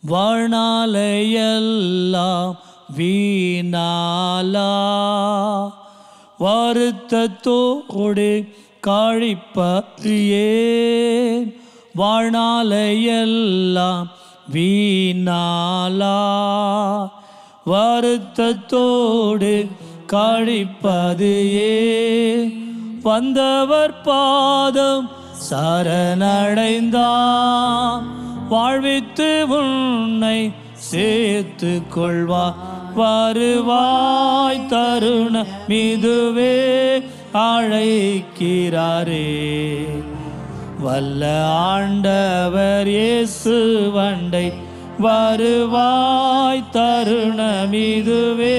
வாழ்நாளையெல்லாம் வீணாலா வருத்தத்தோடு கழிப்பறியே வாழ்நாளையெல்லாம் வீணாலா வருத்தத்தோடு கழிப்பது ஏன் வந்தவர் பாதம் சரணடைந்தான் வாழ்வித்து உன்னை சேர்த்து கொள்வார் வருவாய் தருண மிதுவே அழைக்கிறாரே வல்ல ஆண்டவர் இயேசு வண்டை வருவாய் தருணமிதுவே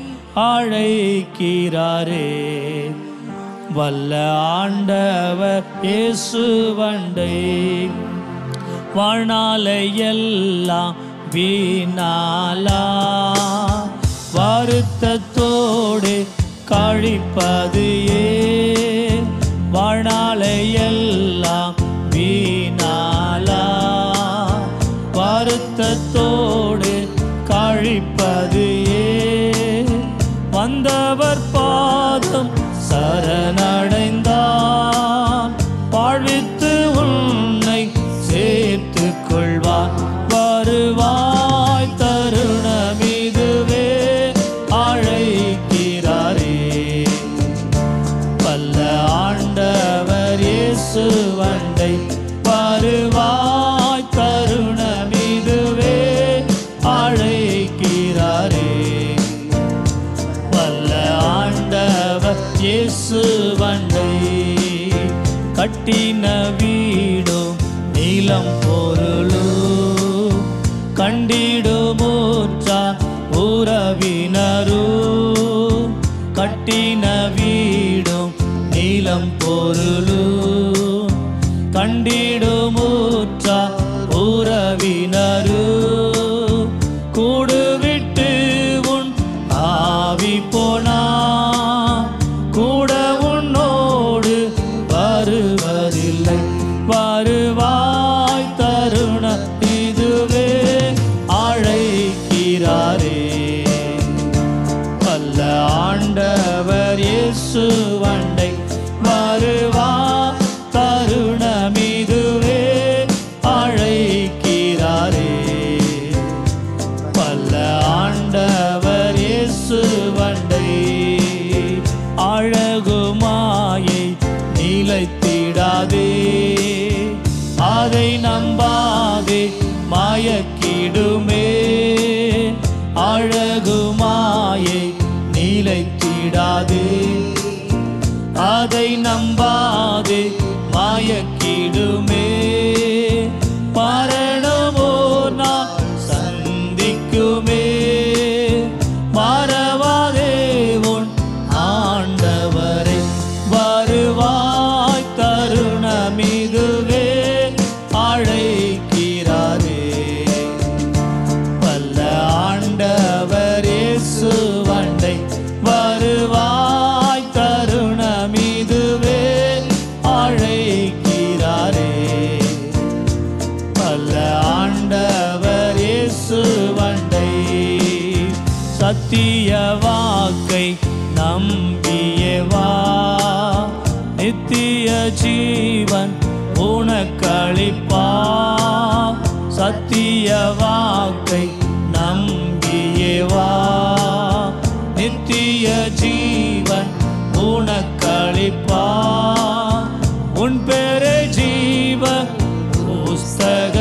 அழைக்கிறாரே வல்ல ஆண்டவர் இயேசு வண்டை வாழ்நாளை எல்லாம் வீணாலா வருத்தத்தோடு கழிப்பது ஏன் வாழ்நாளை எல்லாம் வீணாலா வருத்தத்தோடு கழிப்பது ஏன் வந்தவர் பாதம் சரணடைந்தான் வாழ்வித்து உன்னை சேர்த்து கொள்வார் வருவாய் தருணமிதுவே அழைக்கிறாரே வல்ல ஆண்டவர் இயேசு வண்டை வருவாய் தருணமிதுவே அழைக்கிறாரே வல்ல ஆண்டவர் இயேசு வண்டை கட்டின வீடும் நீளம் பொருளும் கண்டிடுமூற்றா உறவினரும் கட்டின வீடும் நீளம் பொருளும் கண்டிடுமூற்றா உறவினரும் கூடுவிட்டு உன் ஆவி போனா கூட உன்னோடு வருவதில்லை வருவாய் தருண இதுவே அழைக்கிறாரே வல்ல ஆண்டவர் இயேசு வண்டை வருவா தருணமிதுவே அழைக்கிறாரே வல்ல ஆண்டவர் இயேசு வண்டை அழகுமாயை நிலைத்திடாதே அதை நம்பாதே மாயக்கிடுமே அழகுமாயை நிலைத்திடாதே அதை நம்பாதே மாயக்கிடுமே மரணமோ நான் சந்திக்குமே மறவாதே உன் ஆண்டவரை வருவாய் தருணமிதுவே அழைக்கிறாரே வல்ல ஆண்டவர் இயேசு வண்டை வருவாய் தருணமிதுவே அழைக்கிறாரே வல்ல ஆண்டவர் இயேசு வண்டை சத்திய வாக்கை நம்பியவா நித்திய ஜீவன் உனக்களிப்பா சத்திய வாக்கை நம்பியவா நித்திய ஜீவன் உனக்களிப்பா உன் பேரை ஜீவ புஸ்தக